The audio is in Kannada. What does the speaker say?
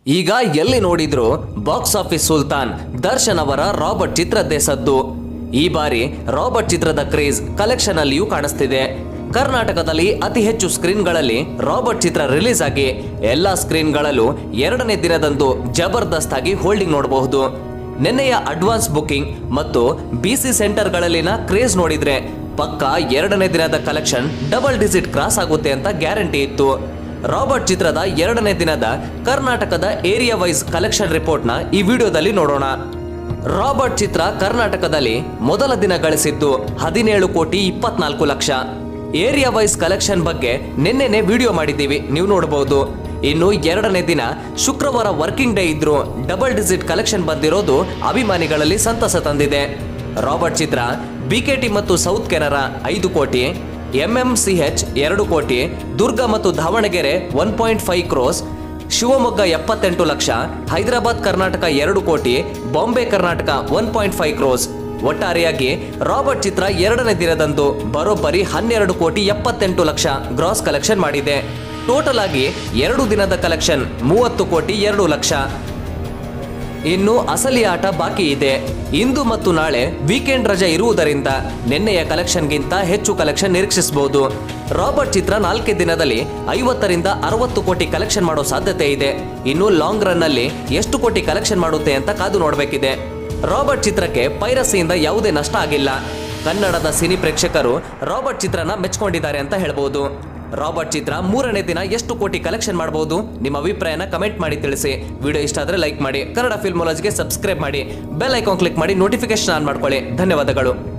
ಈಗ ಎಲ್ಲಿ ನೋಡಿದ್ರು ಬಾಕ್ಸ್ ಆಫೀಸ್ ಸುಲ್ತಾನ್ ದರ್ಶನ್ ಅವರ ರಾಬರ್ಟ್ ಚಿತ್ರದ್ದೇ ಸದ್ದು ಈ ಬಾರಿ ರಾಬರ್ಟ್ ಚಿತ್ರದ ಕ್ರೇಜ್ ಕಲೆಕ್ಷನ್ ಅಲ್ಲಿಯೂ ಕಾಣಿಸ್ತಿದೆ ಕರ್ನಾಟಕದಲ್ಲಿ ಅತಿ ಹೆಚ್ಚು ಸ್ಕ್ರೀನ್ಗಳಲ್ಲಿ ರಾಬರ್ಟ್ ಚಿತ್ರ ರಿಲೀಸ್ ಆಗಿ ಎಲ್ಲಾ ಸ್ಕ್ರೀನ್ಗಳಲ್ಲೂ ಎರಡನೇ ದಿನದಂದು ಜಬರ್ದಸ್ತ್ ಆಗಿ ಹೋಲ್ಡಿಂಗ್ ನೋಡಬಹುದು ನಿನ್ನೆಯ ಅಡ್ವಾನ್ಸ್ ಬುಕಿಂಗ್ ಮತ್ತು ಬಿಸಿ ಸೆಂಟರ್ಗಳಲ್ಲಿನ ಕ್ರೇಜ್ ನೋಡಿದ್ರೆ ಪಕ್ಕ ಎರಡನೇ ದಿನದ ಕಲೆಕ್ಷನ್ ಡಬಲ್ ಡಿಜಿಟ್ ಕ್ರಾಸ್ ಆಗುತ್ತೆ ಅಂತ ಗ್ಯಾರಂಟಿ ಇತ್ತು ರಾಬರ್ಟ್ ಚಿತ್ರದ ಎರಡನೇ ದಿನದ ಕರ್ನಾಟಕದ ಏರಿಯಾ ವೈಸ್ ಕಲೆಕ್ಷನ್ ರಿಪೋರ್ಟ್ನ ಈ ವಿಡಿಯೋದಲ್ಲಿ ನೋಡೋಣ ರಾಬರ್ಟ್ ಚಿತ್ರ ಕರ್ನಾಟಕದಲ್ಲಿ ಮೊದಲ ದಿನ ಗಳಿಸಿದ್ದು ಹದಿನೇಳು ಕೋಟಿ ಇಪ್ಪತ್ನಾಲ್ಕು ಲಕ್ಷ ಏರಿಯಾ ವೈಸ್ ಕಲೆಕ್ಷನ್ ಬಗ್ಗೆ ನಿನ್ನೆನೆ ವಿಡಿಯೋ ಮಾಡಿದ್ದೀವಿ ನೀವು ನೋಡಬಹುದು ಇನ್ನು ಎರಡನೇ ದಿನ ಶುಕ್ರವಾರ ವರ್ಕಿಂಗ್ ಡೇ ಇದ್ರು ಡಬಲ್ ಡಿಜಿಟ್ ಕಲೆಕ್ಷನ್ ಬಂದಿರೋದು ಅಭಿಮಾನಿಗಳಲ್ಲಿ ಸಂತಸ ತಂದಿದೆ ರಾಬರ್ಟ್ ಚಿತ್ರ ಬಿಕೆಟಿ ಮತ್ತು ಸೌತ್ ಕೆನರಾ ಐದು ಕೋಟಿ ಎಂಎಂಸಿಎಚ್ ಎರಡು ಕೋಟಿ ದುರ್ಗ ಮತ್ತು Davanagere one point five crores Shivamogga ಎಪ್ಪತ್ತೆಂಟು ಲಕ್ಷ ಹೈದರಾಬಾದ್ ಕರ್ನಾಟಕ ಎರಡು ಕೋಟಿ Bombay Karnataka one point five crores ಒಟ್ಟಾರೆಯಾಗಿ ರಾಬರ್ಟ್ ಚಿತ್ರ ಎರಡನೇ ದಿನದಂದು ಬರೋಬ್ಬರಿ ಹನ್ನೆರಡು ಕೋಟಿ ಎಪ್ಪತ್ತೆಂಟು ಲಕ್ಷ ಗ್ರಾಸ್ ಕಲೆಕ್ಷನ್ ಮಾಡಿದೆ ಟೋಟಲ್ ಆಗಿ ಎರಡು ದಿನದ ಕಲೆಕ್ಷನ್ ಮೂವತ್ತು ಕೋಟಿ ಎರಡು ಲಕ್ಷ ಇನ್ನು ಅಸಲಿ ಆಟ ಬಾಕಿ ಇದೆ ಇಂದು ಮತ್ತು ನಾಳೆ ವೀಕೆಂಡ್ ರಜೆ ಇರುವುದರಿಂದ ನಿನ್ನೆಯ ಕಲೆಕ್ಷನ್ಗಿಂತ ಹೆಚ್ಚು ಕಲೆಕ್ಷನ್ ನಿರೀಕ್ಷಿಸಬಹುದು ರಾಬರ್ಟ್ ಚಿತ್ರ ನಾಲ್ಕೇ ದಿನದಲ್ಲಿ ಐವತ್ತರಿಂದ ಅರವತ್ತು ಕೋಟಿ ಕಲೆಕ್ಷನ್ ಮಾಡೋ ಸಾಧ್ಯತೆ ಇದೆ ಇನ್ನು ಲಾಂಗ್ ರನ್ ನಲ್ಲಿ ಎಷ್ಟು ಕೋಟಿ ಕಲೆಕ್ಷನ್ ಮಾಡುತ್ತೆ ಅಂತ ಕಾದು ನೋಡಬೇಕಿದೆ ರಾಬರ್ಟ್ ಚಿತ್ರಕ್ಕೆ ಪೈರಸಿಯಿಂದ ಯಾವುದೇ ನಷ್ಟ ಆಗಿಲ್ಲ ಕನ್ನಡದ ಸಿನಿ ಪ್ರೇಕ್ಷಕರು ರಾಬರ್ಟ್ ಚಿತ್ರನ ಮೆಚ್ಕೊಂಡಿದ್ದಾರೆ ಅಂತ ಹೇಳ್ಬೋದು ರಾಬರ್ಟ್ ಚಿತ್ರ ಮೂರನೇ ದಿನ ಎಷ್ಟು ಕೋಟಿ ಕಲೆಕ್ಷನ್ ಮಾಡಬಹುದು ನಿಮ್ಮ ಅಭಿಪ್ರಾಯನ ಕಮೆಂಟ್ ಮಾಡಿ ತಿಳಿಸಿ ವಿಡಿಯೋ ಇಷ್ಟ ಆದ್ರೆ ಲೈಕ್ ಮಾಡಿ ಕನ್ನಡ ಫಿಲ್ಮೋಲಜಿಗೆ ಸಬ್ಸ್ಕ್ರೈಬ್ ಮಾಡಿ ಬೆಲ್ ಐಕಾನ್ ಕ್ಲಿಕ್ ಮಾಡಿ ನೋಟಿಫಿಕೇಶನ್ ಆನ್ ಮಾಡ್ಕೊಳ್ಳಿ ಧನ್ಯವಾದಗಳು